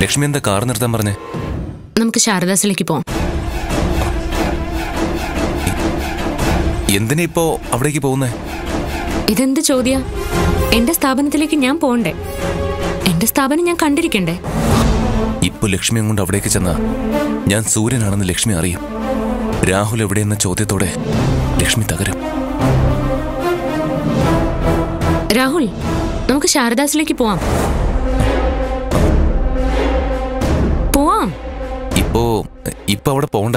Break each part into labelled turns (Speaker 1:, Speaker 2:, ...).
Speaker 1: ലക്ഷ്മി എന്താ കാർ നിർത്താൻ പറഞ്ഞേ
Speaker 2: നമുക്ക് ശാരദാസിലേക്ക് പോവാം
Speaker 1: എന്തിനാ ഇപ്പോ അവിടേക്ക് പോകുന്നേ
Speaker 2: ഇതെന്ത് ചോദ്യ എന്റെ സ്ഥാപനത്തിലേക്ക് ഞാൻ പോണ്ടേ എന്റെ സ്ഥാപനം ഞാൻ കണ്ടിരിക്കണ്ടേ
Speaker 1: ഇപ്പൊ ലക്ഷ്മി കൊണ്ട് അവിടേക്ക് ചെന്ന ഞാൻ സൂര്യനാണെന്ന് ലക്ഷ്മി അറിയും രാഹുൽ എവിടെയെന്ന ചോദ്യത്തോടെ ലക്ഷ്മി തകരും
Speaker 2: രാഹുൽ നമുക്ക് ശാരദാസിലേക്ക് പോവാം പോവാം
Speaker 1: ഇപ്പോ ഇപ്പൊ അവിടെ പോണ്ട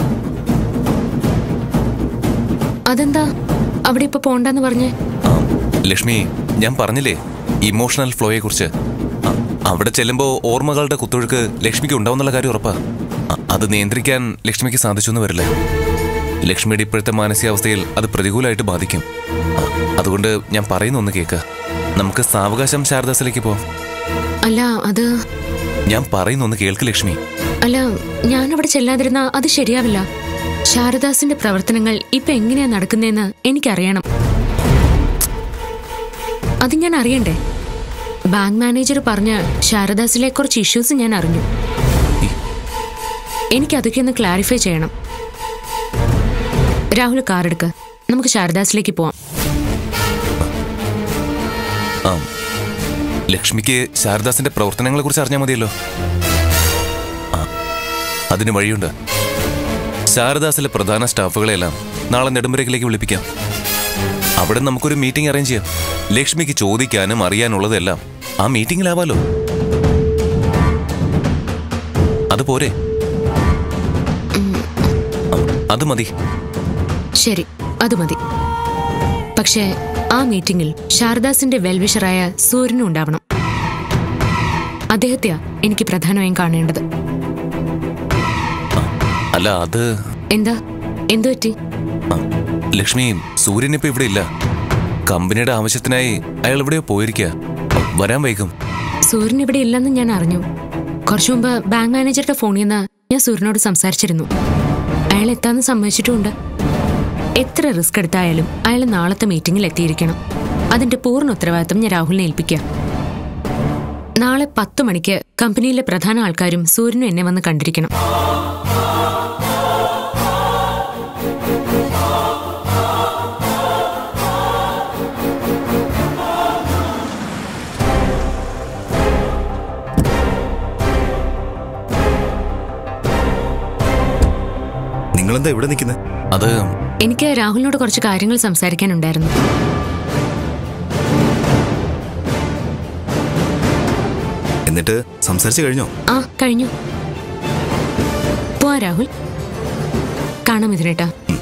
Speaker 2: അതെന്താ അവിടെ ഇപ്പൊ പോണ്ടെന്ന് പറഞ്ഞേ
Speaker 1: ആ, ലക്ഷ്മി ഞാൻ പറഞ്ഞില്ലേ ഇമോഷണൽ ഫ്ലോയെ കുറിച്ച് ആ, അവിടെ ചെല്ലുമ്പോ ഓർമ്മകളുടെ കുത്തൊഴുക്ക് ലക്ഷ്മിക്ക് ഉണ്ടാവുന്നുള്ള കാര്യം ഉറപ്പാ ആ, അത് നിയന്ത്രിക്കാൻ ലക്ഷ്മിക്ക് സാധിച്ചു എന്ന് വരില്ല ലക്ഷ്മിയുടെ ഇപ്പോഴത്തെ മാനസികാവസ്ഥയിൽ അത് പ്രതികൂലമായിട്ട് ബാധിക്കും ആ, അതുകൊണ്ട് ഞാൻ പറയുന്ന ഒന്ന് കേക്ക് നമുക്ക് സാവകാശം ശാരദാസിലേക്ക് പോവാം
Speaker 2: അല്ല അത്
Speaker 1: ഞാൻ പറയുന്ന ഒന്ന് കേൾക്ക് ലക്ഷ്മി
Speaker 2: അല്ല ഞാൻ അവിടെ ചെല്ലാതിരുന്ന അത് ശരിയാവില്ല ശാരദാസിന്റെ പ്രവർത്തനങ്ങൾ ഇപ്പൊ എങ്ങനെയാ നടക്കുന്നതെന്ന് എനിക്കറിയണം അത് ഞാൻ അറിയണ്ടേ ബാങ്ക് മാനേജർ പറഞ്ഞ ശാരദാസിലെ കുറച്ച് ഇഷ്യൂസ് ഞാൻ അറിഞ്ഞു എനിക്ക് അതൊക്കെ ഒന്ന് ക്ലാരിഫൈ ചെയ്യണം രാഹുൽ കാർ എടുക്ക് നമുക്ക് ശാരദാസിലേക്ക് പോവാം
Speaker 1: ആ ലക്ഷ്മിക്ക് ശാരദാസിന്റെ പ്രവർത്തനങ്ങളെ കുറിച്ച് അറിഞ്ഞാൽ മതിയല്ലോ ആ അതിന് വഴിയുണ്ട് ശാരദാസിലെ പ്രധാന സ്റ്റാഫുകളെല്ലാം നാളെ നെടുമ്പരക്കിലേക്ക് വിളിപ്പിക്കാം അവിടെ നമുക്കൊരു മീറ്റിംഗ് അറേഞ്ച് ചെയ്യാം ലക്ഷ്മിക്ക് ചോദിക്കാനും അറിയാനുള്ളതെല്ലാം ആ മീറ്റിംഗിലാവാലോ അതുപോരെ ആ, അത് മതി
Speaker 2: ശരി അത് മതി പക്ഷേ ആ മീറ്റിംഗിൽ ശാരദാസിന്റെ വെൽവിഷറായ സൂര്യനും ഉണ്ടാവണം അദ്ദേഹത്തെയാ എനിക്ക് പ്രധാനമായും കാണേണ്ടത്
Speaker 1: അല്ല അത്
Speaker 2: എന്താ എന്തു പറ്റി
Speaker 1: ആ, ലക്ഷ്മി സൂര്യൻ ഇപ്പൊ ഇവിടെ ഇല്ല കമ്പനിയുടെ ആവശ്യത്തിനായി അയാൾ എവിടെയോ പോയിരിക്കുക വരാൻ വൈകും
Speaker 2: സൂര്യൻ ഇവിടെ ഇല്ലെന്ന് ഞാൻ അറിഞ്ഞു കുറച്ചു മുമ്പ് ബാങ്ക് മാനേജറുടെ ഫോണിൽ നിന്ന് ഞാൻ സൂര്യനോട് സംസാരിച്ചിരുന്നു അയാൾ എത്താന്ന് സമ്മതിച്ചിട്ടുമുണ്ട് എത്ര റിസ്ക് എടുത്തായാലും അയാൾ നാളത്തെ മീറ്റിംഗിൽ എത്തിയിരിക്കണം അതിന്റെ പൂർണ്ണ ഉത്തരവാദിത്തം ഞാൻ രാഹുലിനെ ഏൽപ്പിക്കാം നാളെ പത്ത് മണിക്ക് കമ്പനിയിലെ പ്രധാന ആൾക്കാരും സൂര്യനും എന്നെ വന്ന് കണ്ടിരിക്കണം
Speaker 3: നിങ്ങളെന്താ ഇവിടെ നിൽക്കുന്നത്
Speaker 1: അത്
Speaker 2: എനിക്ക് രാഹുലിനോട് കുറച്ച് കാര്യങ്ങൾ സംസാരിക്കാനുണ്ടായിരുന്നു
Speaker 3: എന്നിട്ട് സംസാരിച്ചു കഴിഞ്ഞോ
Speaker 2: ആ കഴിഞ്ഞു പോവാ രാഹുൽ കാണാം ഇതിനേട്ടാ
Speaker 3: ഉം,